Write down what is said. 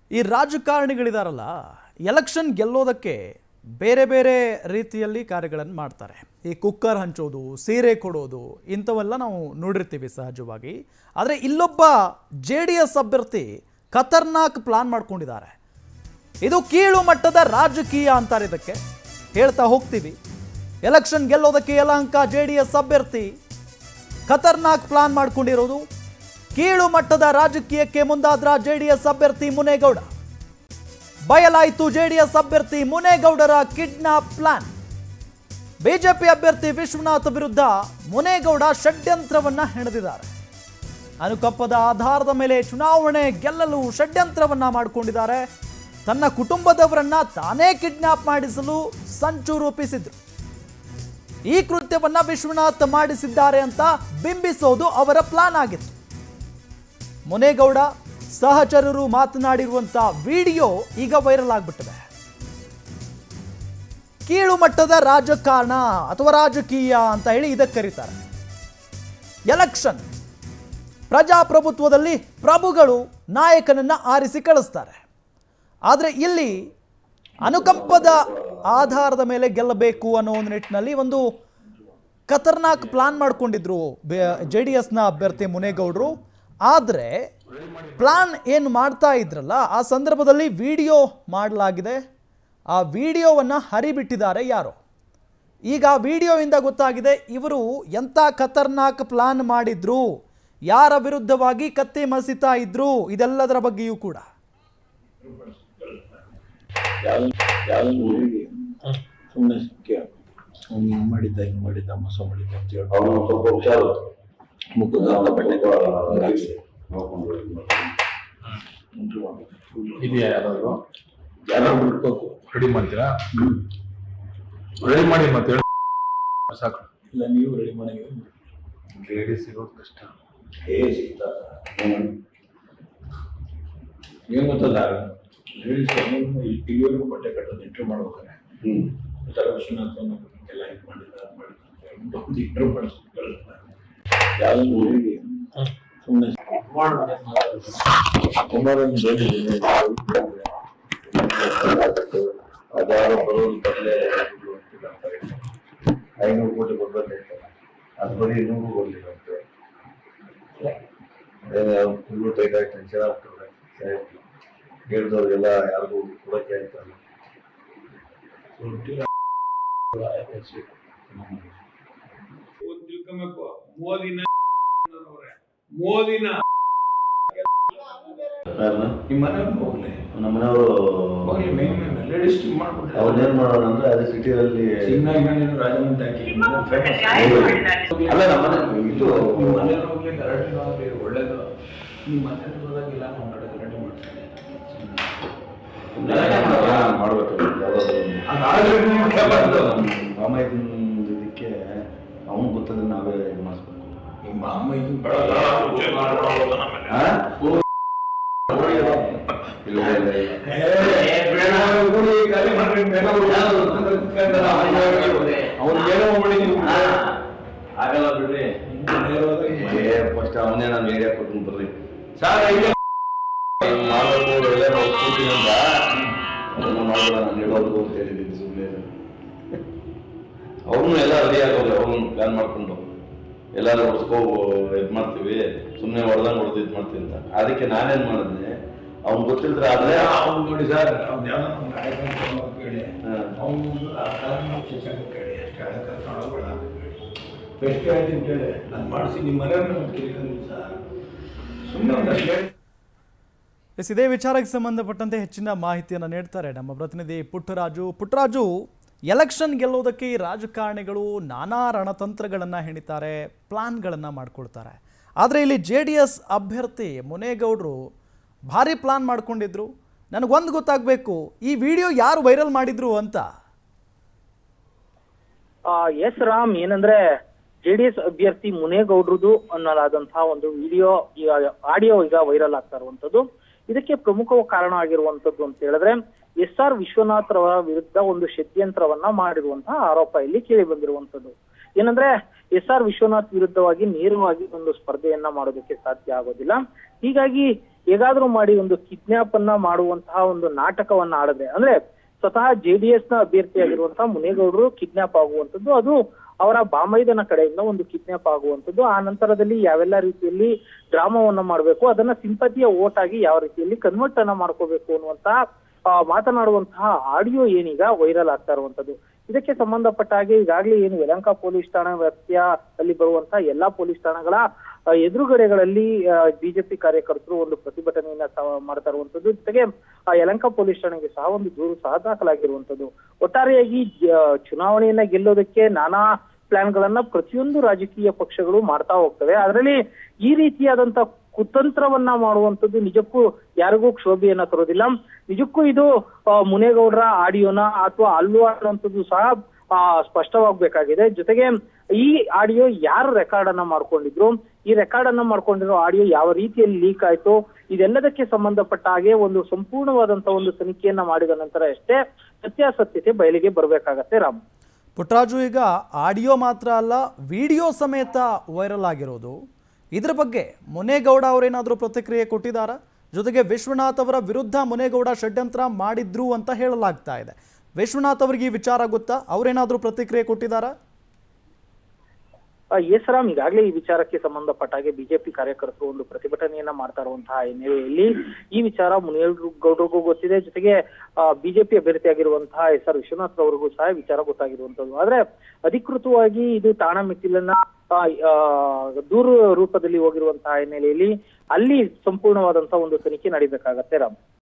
ಈ ರಾಜಕಾರಣಿಗಳಿದಾರಲ್ಲ ಎಲೆಕ್ಷನ್ ಗೆಲ್ಲೋದಕ್ಕೆ ಬೇರೆ ಬೇರೆ ರೀತಿಯಲ್ಲಿ ಕಾರ್ಯಗಳನ್ನು ಮಾಡ್ತಾರೆ ಈ ಕುಕ್ಕರ್ ಹಂಚೋದು ಸೀರೆ ಕೊಡೋದು ಇಂಥವೆಲ್ಲ ನಾವು ನೋಡಿರ್ತೀವಿ ಸಹಜವಾಗಿ ಆದರೆ ಇಲ್ಲೊಬ್ಬ ಜೆ ಡಿ ಎಸ್ ಅಭ್ಯರ್ಥಿ ಖತರ್ನಾಕ್ ಪ್ಲಾನ್ ಮಾಡ್ಕೊಂಡಿದ್ದಾರೆ ಇದು ಕೀಳು ಮಟ್ಟದ ರಾಜಕೀಯ ಅಂತಾರೆ ಇದಕ್ಕೆ ಹೇಳ್ತಾ ಹೋಗ್ತೀವಿ ಎಲೆಕ್ಷನ್ ಗೆಲ್ಲೋದಕ್ಕೆ ಯಲಹಂಕ ಜೆ ಡಿ ಎಸ್ ಅಭ್ಯರ್ಥಿ ಖತರ್ನಾಕ್ ಪ್ಲಾನ್ ಮಾಡ್ಕೊಂಡಿರೋದು ಕೀಳು ಮಟ್ಟದ ರಾಜಕೀಯಕ್ಕೆ ಮುಂದಾದ್ರ ಜೆಡಿಎಸ್ ಅಭ್ಯರ್ಥಿ ಮುನೇಗೌಡ ಬಯಲಾಯಿತು ಜೆಡಿಎಸ್ ಅಭ್ಯರ್ಥಿ ಮುನೇಗೌಡರ ಕಿಡ್ನಾಪ್ ಪ್ಲಾನ್ ಬಿಜೆಪಿ ಅಭ್ಯರ್ಥಿ ವಿಶ್ವನಾಥ್ ವಿರುದ್ಧ ಮುನೇಗೌಡ ಷಡ್ಯಂತ್ರವನ್ನ ಹೆಣೆದಿದ್ದಾರೆ ಅನುಕಂಪದ ಆಧಾರದ ಮೇಲೆ ಚುನಾವಣೆ ಗೆಲ್ಲಲು ಷಡ್ಯಂತ್ರವನ್ನ ಮಾಡಿಕೊಂಡಿದ್ದಾರೆ ತನ್ನ ಕುಟುಂಬದವರನ್ನ ತಾನೇ ಕಿಡ್ನಾಪ್ ಮಾಡಿಸಲು ಸಂಚು ರೂಪಿಸಿದ್ರು ಈ ಕೃತ್ಯವನ್ನ ವಿಶ್ವನಾಥ್ ಮಾಡಿಸಿದ್ದಾರೆ ಅಂತ ಬಿಂಬಿಸೋದು ಅವರ ಪ್ಲಾನ್ ಆಗಿತ್ತು ಮುನೇಗೌಡ ಸಹಚರರು ಮಾತನಾಡಿರುವಂತ ವಿಡಿಯೋ ಈಗ ವೈರಲ್ ಆಗ್ಬಿಟ್ಟಿದೆ ಕೀಳು ಮಟ್ಟದ ರಾಜಕಾರಣ ಅಥವಾ ರಾಜಕೀಯ ಅಂತ ಹೇಳಿ ಇದಕ್ಕೆ ಕರೀತಾರೆ ಎಲೆಕ್ಷನ್ ಪ್ರಜಾಪ್ರಭುತ್ವದಲ್ಲಿ ಪ್ರಭುಗಳು ನಾಯಕನನ್ನ ಆರಿಸಿ ಕಳಿಸ್ತಾರೆ ಆದರೆ ಇಲ್ಲಿ ಅನುಕಂಪದ ಆಧಾರದ ಮೇಲೆ ಗೆಲ್ಲಬೇಕು ಅನ್ನೋ ಒಂದು ನಿಟ್ಟಿನಲ್ಲಿ ಒಂದು ಖತರ್ನಾಕ್ ಪ್ಲಾನ್ ಮಾಡ್ಕೊಂಡಿದ್ರು ಜೆ ಡಿ ಎಸ್ನ ಅಭ್ಯರ್ಥಿ ಮುನೇಗೌಡರು ಆದರೆ ಪ್ಲಾನ್ ಏನು ಮಾಡ್ತಾ ಇದ್ರಲ್ಲ ಆ ಸಂದರ್ಭದಲ್ಲಿ ವಿಡಿಯೋ ಮಾಡಲಾಗಿದೆ ಆ ವಿಡಿಯೋವನ್ನು ಹರಿಬಿಟ್ಟಿದ್ದಾರೆ ಯಾರೋ ಈಗ ಆ ವಿಡಿಯೋಯಿಂದ ಗೊತ್ತಾಗಿದೆ ಇವರು ಎಂಥ ಖತರ್ನಾಕ್ ಪ್ಲಾನ್ ಮಾಡಿದ್ರು ಯಾರ ವಿರುದ್ಧವಾಗಿ ಕತ್ತಿ ಮಸಿತಾ ಇದ್ರು ಇದೆಲ್ಲದರ ಬಗ್ಗೆಯೂ ಕೂಡ ಸುಮ್ಮನೆ ಅವ್ನು ಹಿಂಗ್ ಮಾಡಿದ್ದ ಹಿಂಗ್ ಮಾಡಿದ್ದ ಮೋಸ ಮಾಡಿದ್ದ ಅಂತ ಹೇಳಿ ಅವನು ಸ್ವಲ್ಪ ಹುಷಾರು ಮುಖದ ಬಟ್ಟೆ ಹಾಕಿ ಇದೆಯಾ ಯಾರಾದ್ರು ಯಾರು ಬಿಡ್ಬೇಕು ರೆಡಿ ಮಾಡ್ತೀರಾ ರೆಡಿ ಮಾಡಿ ಮತ್ತೆ ಹೇಳಿ ಸಾಕು ಇಲ್ಲ ನೀವು ರೆಡಿ ಮಾಡಿ ಲೇಡಿ ಸಿಗೋದು ಕಷ್ಟ ಏ ಸಿಗ್ತ ಏನ್ ಗೊತ್ತಲ್ಲ ಲೇಡೀಸ್ ಈ ಟಿವಿಯವ್ರಿಗೂ ಬಟ್ಟೆ ಕಟ್ಟೋದು ಇಂಟರ್ವ್ಯೂ ಮಾಡ್ಬೇಕಾರೆ ಹ್ಮ್ ಈ ಥರ ವಿಶ್ವನಾಥ್ ಎಲ್ಲ ಇದು ಮಾಡಿದ ಅದ್ ಮಾಡಿದ ಅಂತ ಹೇಳ್ಬಿಟ್ಟು ಒಂದು ಇಂಟರ್ವ್ಯೂ ಮಾಡಿಸ್ಬಿಟ್ಟು ಕಳಿಸ್ತಾರೆ ಯಾವ್ದು ಹೇಳಿ ಸುಮ್ಮನೆ ಕುಮಾರನ್ ಹೇಳಿದ್ದೀನಿ ಅದಾರು ಬರೋದು ಬದಲೇ ಐನೂರು ಕೋಟಿ ಬರ್ಬೇಕೈತೆ ಅದು ಬರೀ ಇನ್ನೂರು ಬರ್ಲಿಲ್ಲಂತೆ ಫುಲ್ಲು ಟೈಟ್ ಆಗಿ ಟೆನ್ಷನ್ ಆಗ್ತದೆ ಹೇಳಿದವ್ರಿಗೆಲ್ಲ ಯಾರಿಗೂ ಕೊಡಕ್ಕೆ ಆಯ್ತಲ್ಲ ಒಂದು ತಿಳ್ಕೊಬೇಕು ಮೋದಿನ ಅವ್ರೆ. ಮೋದಿನ ನಿಮ್ಮ ಮನೆಯವ್ರು ಹೋಗ್ಲಿ ನಮ್ಮನೆಯವರು ಹೋಗ್ಲಿ ಮೇನ್ ಮೇನ್ ಲೇಡೀಸ್ ಮಾಡ್ಬಿಟ್ರೆ ಅವನ್ನೇನ್ ಮಾಡೋಣ ಅಂದ್ರೆ ಅದೇ ಸಿಟಿಯಲ್ಲಿ ಸಿಗ್ನಾಗಿ ನಾನು ರಾಜಮಂತ ಹಾಕಿ ಅಲ್ಲ ನಮ್ಮನೆ ಇದು ನಿಮ್ಮ ಮನೆಯವ್ರು ಹೋಗ್ಲಿ ಗಲಾಟೆ ಹೋಗ್ಲಿ ಒಳ್ಳೇದು ನಿಮ್ಮ ಮನೆಯವ್ರು ಹೋದಾಗೆಲ್ಲ ನಮ್ಮ ಕಡೆ ಗಲಾಟೆ ಮಾಡ್ತಾರೆ ಮಾಡ್ಬೇಕು ಅದಾದ್ರೆ ನೀವು ಕೇಳಬಾರ್ದು. ಮಾಮ ಇದಕ್ಕೆ ಅವನು ಗೊತ್ತಂದ್ರೆ ನಾವೇ ಇದು ಮಾಡಿಸ್ಬೇಕು ನಿಮ್ಮ ಅಮ್ಮ ಇದು ಬೇಡ ಹಾ? ಇಲ್ಲ ಇಲ್ಲ ಇಲ್ಲ ಆಗಲ್ಲ ಬಿಡ್ರಿ ಏ ಫಸ್ಟ್ ಅವನೇ ನಾನು ಏರಿಯಾ ಕೊಟ್ಟು ಬರ್ರಿ ಮಾಡಬೇಕು ಎಲ್ಲ ನಾವು ಕೂತೀನಿ ಅಂತ ಅದನ್ನ ಮಾಡಲ್ಲ ನಾನು ಹೇಳೋದು ಅಂತ ಹೇಳಿದ್ದೀನಿ ಸುಮ್ಮನೆ ಅವ್ರನ್ನೂ ಎಲ್ಲ ರೆಡಿ ಆಗೋದು ಅವ್ರನ್ನ ಪ್ಲಾನ್ ಮಾಡ್ಕೊಂಡು ಎಲ್ಲಾರು ಹೊಡ್ಸ್ಕೋ ಇದು ಮಾಡ್ತೀವಿ ಸುಮ್ಮನೆ ಹೊಡೆದಂಗೆ ಹೊಡೆದು ಇದು ಮಾಡ್ತೀವಿ ಅಂತ ಅದಕ್ಕೆ ನಾನೇನ್ ಮಾಡಿದೆ ಅವ್ನ್ ಗೊತ್ತಿಲ್ದ್ರೆ ಆದ್ರೆ ಅವ್ನು ನೋಡಿ ಸರ್ ಅವ್ನು ಯಾವ್ದೋ ಒಂದು ಗಾಡಿ ಕರ್ಕೊಂಡು ಹೋಗಿ ಕೇಳಿ ಹಾ. ಅವನು ಆ ಕಾರಣ ಶಿಕ್ಷಣ ಕೇಳಿ ಅಷ್ಟು ಹಣ ಕರ್ಕೊಂಡು ಹೋಗ್ಬೇಡ ಬೆಸ್ಟ್ ಹೇಳ್ತೀನಿ ಕೇಳಿ ನಾನು ಮಾಡಿಸಿ ನಿಮ್ಮ ಮನೆಯವ್ರನ್ನ ಕೇಳಿದ್ರು ಸರ್ ಸುಮ್ಮನೆ ಒಂದಷ್ಟು ಹೇಳಿ ಎಸ್ ಇದೇ ವಿಚಾರಕ್ಕೆ ಸಂಬಂಧಪಟ್ಟಂತೆ ಹೆಚ್ಚಿನ ಮಾಹಿತಿಯನ್ನು ನೀಡ್ತಾರೆ ನಮ್ಮ ಪ್ರತಿನಿಧಿ ಪುಟ್ಟರಾಜು ಪುಟ್ಟರಾಜು ಎಲೆಕ್ಷನ್ ಗೆಲ್ಲೋದಕ್ಕೆ ಈ ರಾಜಕಾರಣಿಗಳು ನಾನಾ ರಣತಂತ್ರಗಳನ್ನು ಹೆಣಿತಾರೆ ಪ್ಲಾನ್ಗಳನ್ನು ಮಾಡ್ಕೊಳ್ತಾರೆ ಆದರೆ ಇಲ್ಲಿ ಜೆ ಡಿ ಎಸ್ ಅಭ್ಯರ್ಥಿ ಮುನೇಗೌಡರು ಭಾರಿ ಪ್ಲಾನ್ ಮಾಡ್ಕೊಂಡಿದ್ರು ನನಗೊಂದು ಗೊತ್ತಾಗಬೇಕು ಈ ವಿಡಿಯೋ ಯಾರು ವೈರಲ್ ಮಾಡಿದ್ರು ಅಂತ ಆ, ಎಸ್ ರಾಮ್ ಏನಂದ್ರೆ ಜೆಡಿಎಸ್ ಅಭ್ಯರ್ಥಿ ಮುನೇಗೌಡ್ರದು ಅನ್ನಲಾದಂತಹ ಒಂದು ವಿಡಿಯೋ ಈಗ ಆಡಿಯೋ ಈಗ ವೈರಲ್ ಆಗ್ತಾ ಇರುವಂತದ್ದು ಇದಕ್ಕೆ ಪ್ರಮುಖ ಕಾರಣ ಆಗಿರುವಂತದ್ದು ಅಂತ ಹೇಳಿದ್ರೆ ಎಸ್ ಆರ್ ವಿಶ್ವನಾಥ್ ರವರ ವಿರುದ್ಧ ಒಂದು ಷಡ್ಯಂತ್ರವನ್ನ ಮಾಡಿರುವಂತಹ ಆರೋಪ ಇಲ್ಲಿ ಕೇಳಿ ಬಂದಿರುವಂತದ್ದು ಏನಂದ್ರೆ ಎಸ್ ಆರ್ ವಿಶ್ವನಾಥ್ ವಿರುದ್ಧವಾಗಿ ನೇರವಾಗಿ ಒಂದು ಸ್ಪರ್ಧೆಯನ್ನ ಮಾಡೋದಕ್ಕೆ ಸಾಧ್ಯ ಆಗೋದಿಲ್ಲ ಹೀಗಾಗಿ ಹೇಗಾದ್ರೂ ಮಾಡಿ ಒಂದು ಕಿಡ್ನಾಪ್ ಅನ್ನ ಮಾಡುವಂತಹ ಒಂದು ನಾಟಕವನ್ನ ಆಡಿದ್ರೆ ಅಂದ್ರೆ ಸ್ವತಃ ಜೆಡಿಎಸ್ ನ ಅಭ್ಯರ್ಥಿಯಾಗಿರುವಂತಹ ಮುನೇಗೌಡರು ಕಿಡ್ನಾಪ್ ಆಗುವಂತದ್ದು ಅದು ಅವರ ಬಾಮೈದನ ಕಡೆಯಿಂದ ಒಂದು ಕಿಡ್ನಾಪ್ ಆಗುವಂತದ್ದು ಆ ನಂತರದಲ್ಲಿ ಯಾವೆಲ್ಲ ರೀತಿಯಲ್ಲಿ ಡ್ರಾಮಾವನ್ನ ಮಾಡಬೇಕು ಅದನ್ನ ಸಿಂಪತಿಯ ಓಟ್ ಆಗಿ ಯಾವ ರೀತಿಯಲ್ಲಿ ಕನ್ವರ್ಟ್ ಅನ್ನ ಮಾಡ್ಕೋಬೇಕು ಅನ್ನುವಂತಹ ಆ, ಮಾತನಾಡುವಂತಹ ಆಡಿಯೋ ಏನೀಗ ವೈರಲ್ ಆಗ್ತಾ ಇರುವಂತದ್ದು ಇದಕ್ಕೆ ಸಂಬಂಧಪಟ್ಟ ಹಾಗೆ ಈಗಾಗಲೇ ಏನು ಯಲಹಂಕ ಪೊಲೀಸ್ ಠಾಣಾ ವ್ಯಾಪ್ತಿಯ ಅಲ್ಲಿ ಬರುವಂತಹ ಎಲ್ಲಾ ಪೊಲೀಸ್ ಠಾಣೆಗಳ ಆ, ಎದುರುಗಡೆಗಳಲ್ಲಿ ಬಿಜೆಪಿ ಕಾರ್ಯಕರ್ತರು ಒಂದು ಪ್ರತಿಭಟನೆಯನ್ನ ಸಹ ಮಾಡ್ತಾ ಇರುವಂತದ್ದು ಜೊತೆಗೆ ಆ ಯಲಹಂಕ ಪೊಲೀಸ್ ಠಾಣೆಗೆ ಸಹ ಒಂದು ದೂರು ಸಹ ದಾಖಲಾಗಿರುವಂತದ್ದು ಒಟ್ಟಾರೆಯಾಗಿ ಆ, ಚುನಾವಣೆಯನ್ನ ಗೆಲ್ಲೋದಕ್ಕೆ ನಾನಾ ಪ್ಲಾನ್ ಗಳನ್ನ ಪ್ರತಿಯೊಂದು ರಾಜಕೀಯ ಪಕ್ಷಗಳು ಮಾಡ್ತಾ ಹೋಗ್ತವೆ ಅದರಲ್ಲಿ ಈ ರೀತಿಯಾದಂತ ಕುತಂತ್ರವನ್ನ ಮಾಡುವಂತದ್ದು ನಿಜಕ್ಕೂ ಯಾರಿಗೂ ಕ್ಷೋಭೆಯನ್ನ ತರೋದಿಲ್ಲ ನಿಜಕ್ಕೂ ಇದು ಆ, ಮುನೇಗೌಡರ ಆಡಿಯೋನ ಅಥವಾ ಅಲ್ವಾ ಅನ್ನುವಂಥದ್ದು ಸಹ ಆ, ಸ್ಪಷ್ಟವಾಗ್ಬೇಕಾಗಿದೆ ಜೊತೆಗೆ ಈ ಆಡಿಯೋ ಯಾರು ರೆಕಾರ್ಡ್ ಅನ್ನ ಮಾಡ್ಕೊಂಡಿದ್ರು ಈ ರೆಕಾರ್ಡ್ ಅನ್ನ ಮಾಡ್ಕೊಂಡಿರೋ ಆಡಿಯೋ ಯಾವ ರೀತಿಯಲ್ಲಿ ಲೀಕ್ ಆಯ್ತು ಇದೆಲ್ಲದಕ್ಕೆ ಸಂಬಂಧಪಟ್ಟ ಹಾಗೆ ಒಂದು ಸಂಪೂರ್ಣವಾದಂತ ಒಂದು ತನಿಖೆಯನ್ನ ಮಾಡಿದ ನಂತರ ಅಷ್ಟೇ ಸತ್ಯಾಸತ್ಯತೆ ಬಯಲಿಗೆ ಬರ್ಬೇಕಾಗತ್ತೆ ರಾಮ್ ಪುಟ್ಟರಾಜು ಈಗ ಆಡಿಯೋ ಮಾತ್ರ ಅಲ್ಲ ವಿಡಿಯೋ ಸಮೇತ ವೈರಲ್ ಆಗಿರೋದು ಇದ್ರ ಬಗ್ಗೆ ಮುನೇಗೌಡ ಅವರೇನಾದರೂ ಪ್ರತಿಕ್ರಿಯೆ ಕೊಟ್ಟಿದ್ದಾರಾ ಜೊತೆಗೆ ವಿಶ್ವನಾಥ್ ಅವರ ವಿರುದ್ಧ ಮುನೇಗೌಡ ಷಡ್ಯಂತ್ರ ಮಾಡಿದ್ರು ಅಂತ ಹೇಳಲಾಗ್ತಾ ಇದೆ ವಿಶ್ವನಾಥ್ ಅವರಿಗೆ ಈ ವಿಚಾರ ಗೊತ್ತಾ ಅವರೇನಾದರೂ ಪ್ರತಿಕ್ರಿಯೆ ಕೊಟ್ಟಿದ್ದಾರಾ ಆ, ಎಸ್ ರಾಮ್ ಈಗಾಗಲೇ ಈ ವಿಚಾರಕ್ಕೆ ಸಂಬಂಧಪಟ್ಟ ಹಾಗೆ ಬಿಜೆಪಿ ಕಾರ್ಯಕರ್ತರು ಒಂದು ಪ್ರತಿಭಟನೆಯನ್ನ ಮಾಡ್ತಾ ಇರುವಂತಹ ಹಿನ್ನೆಲೆಯಲ್ಲಿ ಈ ವಿಚಾರ ಮುನಿಯಗೌಡರಿಗೂ ಗೊತ್ತಿದೆ ಜೊತೆಗೆ ಬಿಜೆಪಿ ಅಭ್ಯರ್ಥಿಯಾಗಿರುವಂತಹ ಎಸ್ ಆರ್ ವಿಶ್ವನಾಥ್ ಅವರಿಗೂ ಸಹ ವಿಚಾರ ಗೊತ್ತಾಗಿರುವಂತದ್ದು ಆದ್ರೆ ಅಧಿಕೃತವಾಗಿ ಇದು ಠಾಣಾ ಮೆಟ್ಟಿಲನ್ನ ಆ, ಆ, ದೂರು ರೂಪದಲ್ಲಿ ಹೋಗಿರುವಂತಹ ಹಿನ್ನೆಲೆಯಲ್ಲಿ ಅಲ್ಲಿ ಸಂಪೂರ್ಣವಾದಂತಹ ಒಂದು ತನಿಖೆ ನಡೀಬೇಕಾಗತ್ತೆ ರಾಮ್